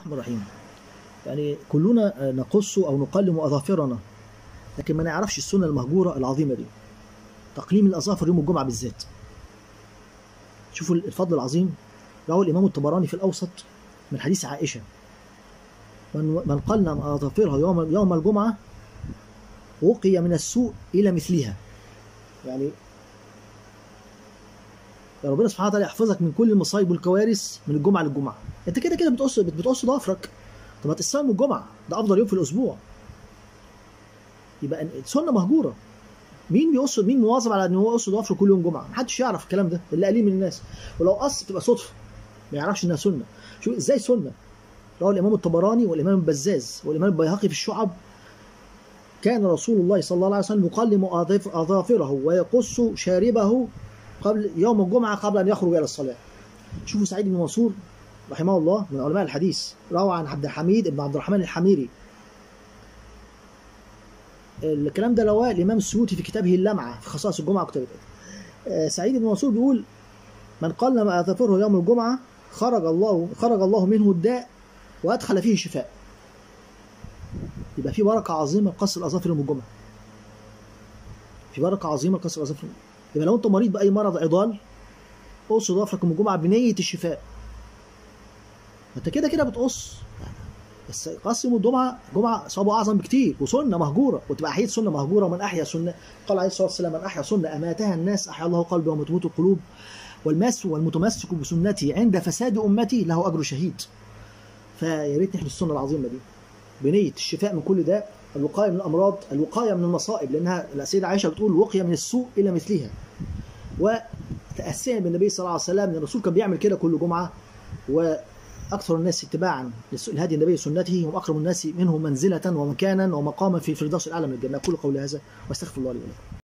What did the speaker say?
الرحمن الرحيم يعني كلنا نقص أو نقلم أظافرنا لكن ما نعرفش السنة المهجورة العظيمة دي تقليم الأظافر يوم الجمعة بالذات شوفوا الفضل العظيم رواه الإمام الطبراني في الأوسط من حديث عائشة من من قلم أظافرها يوم يوم الجمعة وقي من السوء إلى مثلها يعني يا ربنا سبحانه وتعالى يحفظك من كل المصايب والكوارث من الجمعة للجمعة انت كده كده بتقص بتقص ضفرك طب ما تستلم الجمعة ده أفضل يوم في الأسبوع يبقى سنة مهجورة مين بيقص مين مواظب على ان هو يقص ضفره كل يوم جمعه محدش يعرف الكلام ده الا قليل من الناس ولو قص تبقى صدفه ما يعرفش انها سنه شوف ازاي سنه رواه الامام الطبراني والامام البزاز والامام البيهقي في الشعب كان رسول الله صلى الله عليه وسلم يقلم اظافره ويقص شاربه قبل يوم الجمعه قبل ان يخرج الى الصلاه شوفوا سعيد بن منصور رحمه الله من علماء الحديث روى عن عبد الحميد بن عبد الرحمن الحميري الكلام ده رواه الامام السيوطي في كتابه اللمعه في خصائص الجمعه وكتابه سعيد بن منصور بيقول من قلم اظافره يوم الجمعه خرج الله خرج الله منه الداء وادخل فيه شفاء يبقى في بركه عظيمه لقص الاظافر يوم الجمعه في بركه عظيمه لقص الاظافر يبقى لو انت مريض باي مرض عضال قص ظفرك يوم الجمعه بنيه الشفاء انت كده كده بتقص بس قص يوم الجمعه جمعه ثوابه اعظم بكتير وسنه مهجوره وتبقى احيت سنه مهجوره من احيا سنه قال عليه الصلاه والسلام من احيا سنه اماتها الناس احيا الله قلبه ومتموت القلوب والماس والمتمسك بسنتي عند فساد امتي له اجر شهيد فيا ريت نحمي السنه العظيمه دي بنيه الشفاء من كل ده الوقايه من الامراض الوقايه من المصائب لانها السيده عائشه بتقول وقي من السوء الى مثلها وتاسيا بالنبي صلى الله عليه وسلم ان الرسول كان بيعمل كده كل جمعه و أكثر الناس اتباعا لهدي النبي سنته هم أقرب الناس منه منزلة ومكانا ومقاما في فردوس الأعلى من الجنة كل قول هذا واستغفر الله لي ولكم